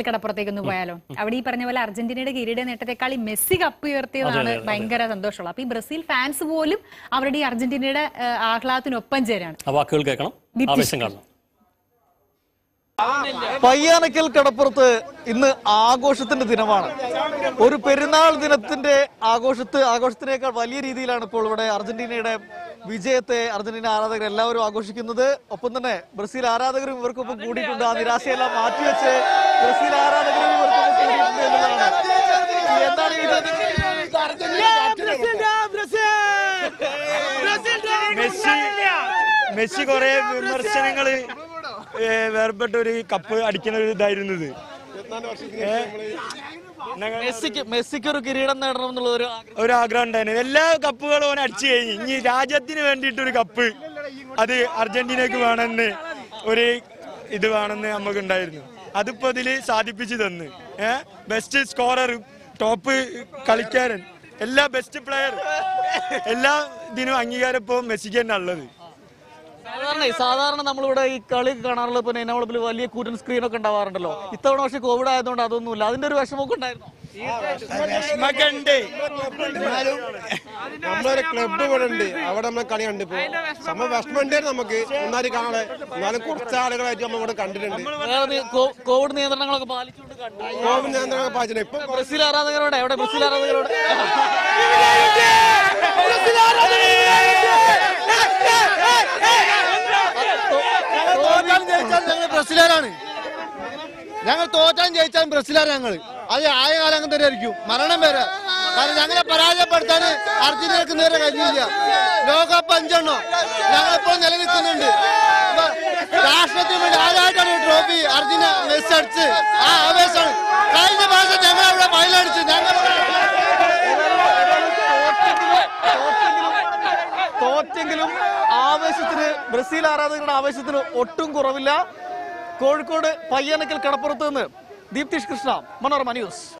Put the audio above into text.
കടപ്പുറത്തേക്ക് ഒന്ന് പോയാലോ അവിടെ ഈ പറഞ്ഞ പോലെ അർജന്റീനയുടെ കിരീട നേട്ടത്തെക്കാൾ ഈ മെസ്സി കപ്പ് ഉയർത്തിയതാണ് ഭയങ്കര സന്തോഷമുള്ളത് അപ്പൊ ഈ ബ്രസീൽ ഫാൻസ് പോലും അവരുടെ ഈ അർജന്റീനയുടെ ആ, ആഹ്ലാദത്തിനൊപ്പം ചേരാണ് ആ വാക്കുകൾ കേൾക്കണം ആവേശം കാണണം പയ്യാനക്കൽ കടപ്പുറത്ത് ഇന്ന് ആഘോഷത്തിന്റെ ദിനമാണ് ഒരു പെരുന്നാൾ ദിനത്തിന്റെ ആഘോഷത്ത് ആഘോഷത്തിനേക്കാൾ വലിയ രീതിയിലാണ് ഇപ്പോൾ ഇവിടെ അർജന്റീനയുടെ വിജയത്തെ അർജന്റീന ആരാധകർ എല്ലാവരും ആഘോഷിക്കുന്നത് ഒപ്പം തന്നെ ബ്രസീൽ ആരാധകരും ഇവർക്കൊപ്പം കൂടിയിട്ടുണ്ട് ആ നിരാശയെല്ലാം മാറ്റിവെച്ച് ബ്രസീൽ ആരാധകരും ഇവർക്കൊപ്പം കൂടിയിട്ടുണ്ട് എന്നുള്ളതാണ് എന്താണ് ഈ മെസ്സി മെസ്സി കുറെ വിമർശനങ്ങള് ഏ, വേർപെട്ട ഒരു കപ്പ് അടിക്കുന്ന ഒരു ഇതായിരുന്നു ഇത് ഏ, ഞങ്ങൾ മെസ്സിക്ക് മെസ്സിക്ക് ഒരു കിരീടം നേടണം എന്നുള്ള ഒരു ആഗ്രഹം ഒരു ആഗ്രഹം ഉണ്ടായിരുന്നു എല്ലാ കപ്പുകളും ഓൻ അടിച്ചു കഴിഞ്ഞു ഇനി രാജ്യത്തിന് വേണ്ടിയിട്ട് ഒരു കപ്പ് അത് അർജന്റീനക്ക് വേണമെന്ന് ഒരു ഇത് വേണമെന്ന് നമുക്ക് ഉണ്ടായിരുന്നു അതിപ്പോ ഇതില് സാധിപ്പിച്ചു തന്നു ഏഹ് ബെസ്റ്റ് സ്കോറർ ടോപ്പ് കളിക്കാരൻ എല്ലാ ബെസ്റ്റ് പ്ലെയർ എല്ലാ ഇതിനും അംഗീകാരം ഇപ്പൊ മെസ്സിക്ക് തന്നെ ഉള്ളത് സാധാരണ സാധാരണ നമ്മളിവിടെ ഈ കളി കാണാറുള്ള ഇപ്പൊ നൈനവളപ്പിൽ വലിയ കൂറ്റൻ സ്ക്രീൻ ഒക്കെ ഉണ്ടാവാറുണ്ടല്ലോ ഇത്തവണ പക്ഷെ കോവിഡ് ആയതുകൊണ്ട് അതൊന്നുമില്ല അതിന്റെ ഒരു വിഷമമൊക്കെ ഉണ്ടായിരുന്നു വിഷമൊക്കെ ഉണ്ട് എന്നാലും നമ്മളൊരു ക്ലബ്ബ് ഇവിടെ ഉണ്ട് അവിടെ നമ്മൾ കളി കണ്ടിപ്പോ സമ വിഷമം ഉണ്ടായിരുന്നു നമുക്ക് ഒന്നാലും കാണാൻ എന്നാലും കുറച്ച് ആളുകളായിട്ട് നമ്മൾ ഇവിടെ കണ്ടിട്ടുണ്ട് വേറെ നീ- കോ- കോവിഡ് നിയന്ത്രണങ്ങളൊക്കെ പാലിച്ചുകൊണ്ട് കണ്ടു കോവിഡ് നിയന്ത്രണം പാചകം ഇപ്പൊ ബ്രസീൽ ആരാധകരോടെ എവിടെ ബ്രസീൽ ആരാധകരോട് തോറ്റാലും ജയിച്ചാലും ഞങ്ങൾ ബ്രസീലുകാരാണ് ഞങ്ങൾ തോറ്റാലും ജയിച്ചാലും ബ്രസീലുകാരാണ് ഞങ്ങൾ അത് ആയ കാലം അങ്ങനെ തന്നെ ആയിരിക്കും മരണം വരെ കാരണം ഞങ്ങളെ പരാജയപ്പെടുത്താൻ അർജന്റീനക്ക് നേരെ കഴിഞ്ഞില്ല ലോകകപ്പ് അഞ്ചെണ്ണോ ഞങ്ങളിപ്പോൾ നിലനിൽക്കുന്നുണ്ട് ഇപ്പൊ രാഷ്ട്രത്തിന് വേണ്ടി ആദ്യമായിട്ടാണ് ഈ ട്രോഫി അർജന്റീന മെസ്സി അടിച്ച് ആ ആവേശമാണ് കഴിഞ്ഞ മാസം ഞങ്ങൾ അവിടെ ഫൈനലടിച്ച് ഞങ്ങൾ തോറ്റെങ്കിലും ആവേശത്തിന് ബ്രസീൽ ആരാധകരുടെ ആവേശത്തിന് ഒട്ടും കുറവില്ല കോഴിക്കോട് പയ്യാനക്കൽ കടപ്പുറത്ത് നിന്ന് ദീപ്തീഷ് കൃഷ്ണ മനോരമ ന്യൂസ്